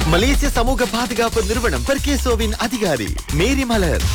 மலேசிய சமூக பாதுகாப்பு நிறுவனம் பெர்கேசோவின் அதிகாரி மேரி மலர்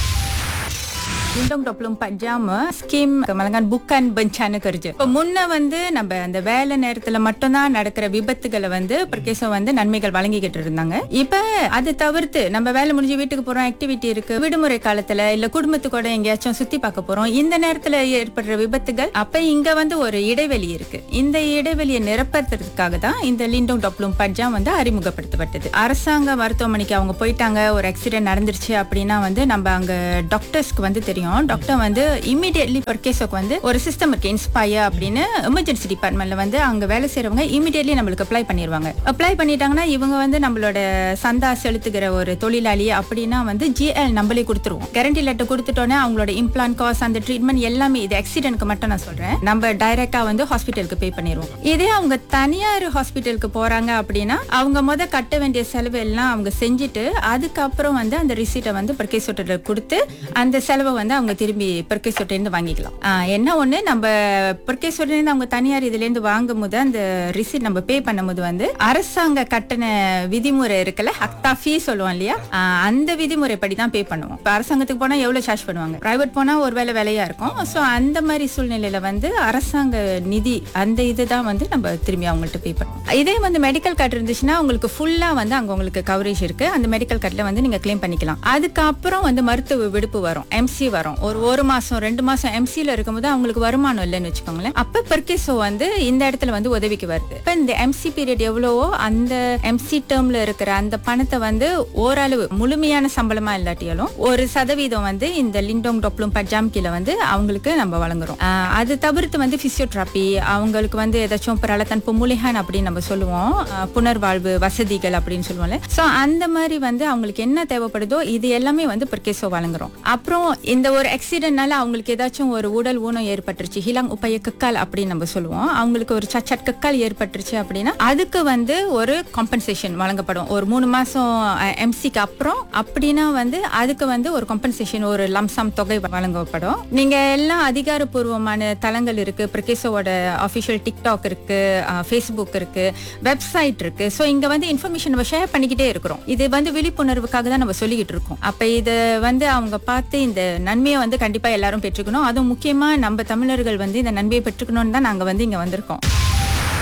Undang 24 jam eh, skim kemalangan bukan bencana kerja. இப்போ முன்ன வந்து நம்ம அந்த வேலை நேரத்துல மட்டும்தான் நடக்கிற விபத்துகளை வந்து பிரகேசம் வந்து நன்மைகள் வழங்கிக்கிட்டு இருந்தாங்க இப்ப அதை தவிர்த்து நம்ம வேலை முடிஞ்சு வீட்டுக்கு போறோம் ஆக்டிவிட்டி இருக்கு விடுமுறை காலத்துல இல்ல குடும்பத்துக்கூட எங்கேயாச்சும் சுத்தி பார்க்க போறோம் இந்த நேரத்துல ஏற்படுற விபத்துகள் அப்ப இங்க வந்து ஒரு இடைவெளி இருக்கு இந்த இடைவெளியை நிரப்பறதுக்காக தான் இந்த லிண்டோங் டொப்ளும் பட்ஜாம் வந்து அறிமுகப்படுத்தப்பட்டது அரசாங்க மருத்துவமனைக்கு அவங்க போயிட்டாங்க ஒரு ஆக்சிடென்ட் நடந்துருச்சு அப்படின்னா வந்து நம்ம அங்க டாக்டர்ஸ்க்கு வந்து தெரியும் டாக்டர் வந்து இமிடியட்லி பர் கேஸுக்கு வந்து ஒரு சிஸ்டம் இருக்கு இன்ஸ்பயர் அப்படின்னு எமர்ஜென்சி டிபார்ட்மெண்ட்ல வந்து அங்க வேலை செய்யறவங்க இமிடியட்லி நம்மளுக்கு அப்ளை பண்ணிடுவாங்க அப்ளை பண்ணிட்டாங்கன்னா இவங்க வந்து நம்மளோட சந்தா செலுத்துகிற ஒரு தொழிலாளி அப்படின்னா வந்து ஜிஎல் நம்மளே கொடுத்துருவோம் கேரண்டி லெட்டர் கொடுத்துட்டோன்னே அவங்களோட இம்ப்ளான் காஸ்ட் அந்த ட்ரீட்மெண்ட் எல்லாமே இது ஆக்சிடென்ட்க்கு மட்டும் நான் சொல்றேன் நம்ம டைரக்டா வந்து ஹாஸ்பிட்டலுக்கு பே பண்ணிடுவோம் இதே அவங்க தனியார் ஹாஸ்பிட்டலுக்கு போறாங்க அப்படின்னா அவங்க முத கட்ட வேண்டிய செலவு எல்லாம் அவங்க செஞ்சுட்டு அதுக்கப்புறம் வந்து அந்த ரிசீட்டை வந்து பர்கேஸ் கொடுத்து அந்த செலவை வந்து அவங்க திரும்பி பர்கேஸ் இருந்து வாங்கிக்கலாம் ஆஹ் என்ன ஒண்ணு நம்ம பர்கேஸ் இருந்து அவங்க தனியார் இதுல இருந்து வாங்கும் போது அந்த ரிசீட் நம்ம பே பண்ணும்போது வந்து அரசாங்க கட்டண விதிமுறை இருக்குல்ல அக்தா ஃபீ சொல்லுவோம் இல்லையா ஆஹ் அந்த விதிமுறைப்படி தான் பே பண்ணுவோம் இப்போ அரசாங்கத்துக்கு போனா எவ்வளவு சார்ஜ் பண்ணுவாங்க பிரைவேட் போனா ஒருவேளை விலையா இருக்கும் ஸோ அந்த மாதிரி சூழ்நிலையில வந்து அரசாங்க நிதி அந்த இதுதான் வந்து நம்ம திரும்பி அவங்கள்ட்ட பே பண்ணுவோம் இதே வந்து மெடிக்கல் கார்டு இருந்துச்சுன்னா உங்களுக்கு ஃபுல்லா வந்து அங்க உங்களுக்கு கவரேஜ் இருக்கு அந்த மெடிக்கல் கார்டுல வந்து நீங்க கிளைம் பண்ணிக்கலாம் அதுக்கப்புறம் வந்து மருத்துவ விடுப்பு வரும் எம்சி வரும் ஒரு ஒரு மாசம் ரெண்டு மாசம் எம்சில இருக்கும்போது அவங்களுக்கு வருமானம் இல்லைன்னு வச்சுக்கோங்களேன் அப்ப பெர்கேசோ வந்து இந்த இடத்துல வந்து உதவிக்கு வருது இப்ப இந்த எம்சி பீரியட் எவ்வளவோ அந்த எம்சி டேர்ம்ல இருக்கிற அந்த பணத்தை வந்து ஓரளவு முழுமையான சம்பளமா இல்லாட்டியாலும் ஒரு சதவீதம் வந்து இந்த லிண்டோங் டொப்ளும் பஜாம் கீழ வந்து அவங்களுக்கு நம்ம வழங்குறோம் ஆஹ் அது தவிர்த்து வந்து பிசியோதெரப்பி அவங்களுக்கு வந்து ஏதாச்சும் பிரலத்தன் பொமுலிஹான் அப்படின்னு நம்ம சொல்லுவோம் ஆஹ் புனர்வாழ்வு வசதிகள் அப்படின்னு சொல்லுவோம்ல சோ அந்த மாதிரி வந்து அவங்களுக்கு என்ன தேவைப்படுதோ இது எல்லாமே வந்து பெர்கேசோ வழங்குறோம் அப்புறம் இந்த ஒரு ஆக்சிடென்ட்னால அவங்களுக்கு ஏதாச்சும் ஒரு உடல் ஊனம் ஏற்பட்டுருச்சு ஹிலாங் உப்பைய கக்கால் அப்படின்னு நம்ம சொல்லுவோம் அவங்களுக்கு ஒரு சச்சட் கக்கால் ஏற்பட்டுருச்சு அப்படின்னா அதுக்கு வந்து ஒரு காம்பன்சேஷன் வழங்கப்படும் ஒரு மூணு மாசம் எம்சிக்கு அப்புறம் அப்படின்னா வந்து அதுக்கு வந்து ஒரு காம்பன்சேஷன் ஒரு லம்சம் தொகை வழங்கப்படும் நீங்க எல்லாம் அதிகாரப்பூர்வமான தளங்கள் இருக்கு பிரகேசோட அஃபிஷியல் டிக்டாக் இருக்கு ஃபேஸ்புக் இருக்கு வெப்சைட் இருக்கு ஸோ இங்க வந்து இன்ஃபர்மேஷன் நம்ம ஷேர் பண்ணிக்கிட்டே இருக்கிறோம் இது வந்து விழிப்புணர்வுக்காக தான் நம்ம சொல்லிக்கிட்டு இருக்கோம் அப்ப இதை வந்து அவங்க பார்த்து இந்த நன்மையை வந்து கண்டிப்பா எல்லாரும் பெற்றுக்கணும் அதுவும் முக்கியமா நம்ம தமிழர்கள் வந்து இந்த நன்மையை பெற்றுக்கணும்னு தான் நாங்க வந்து இங்க வந்திருக்கோம்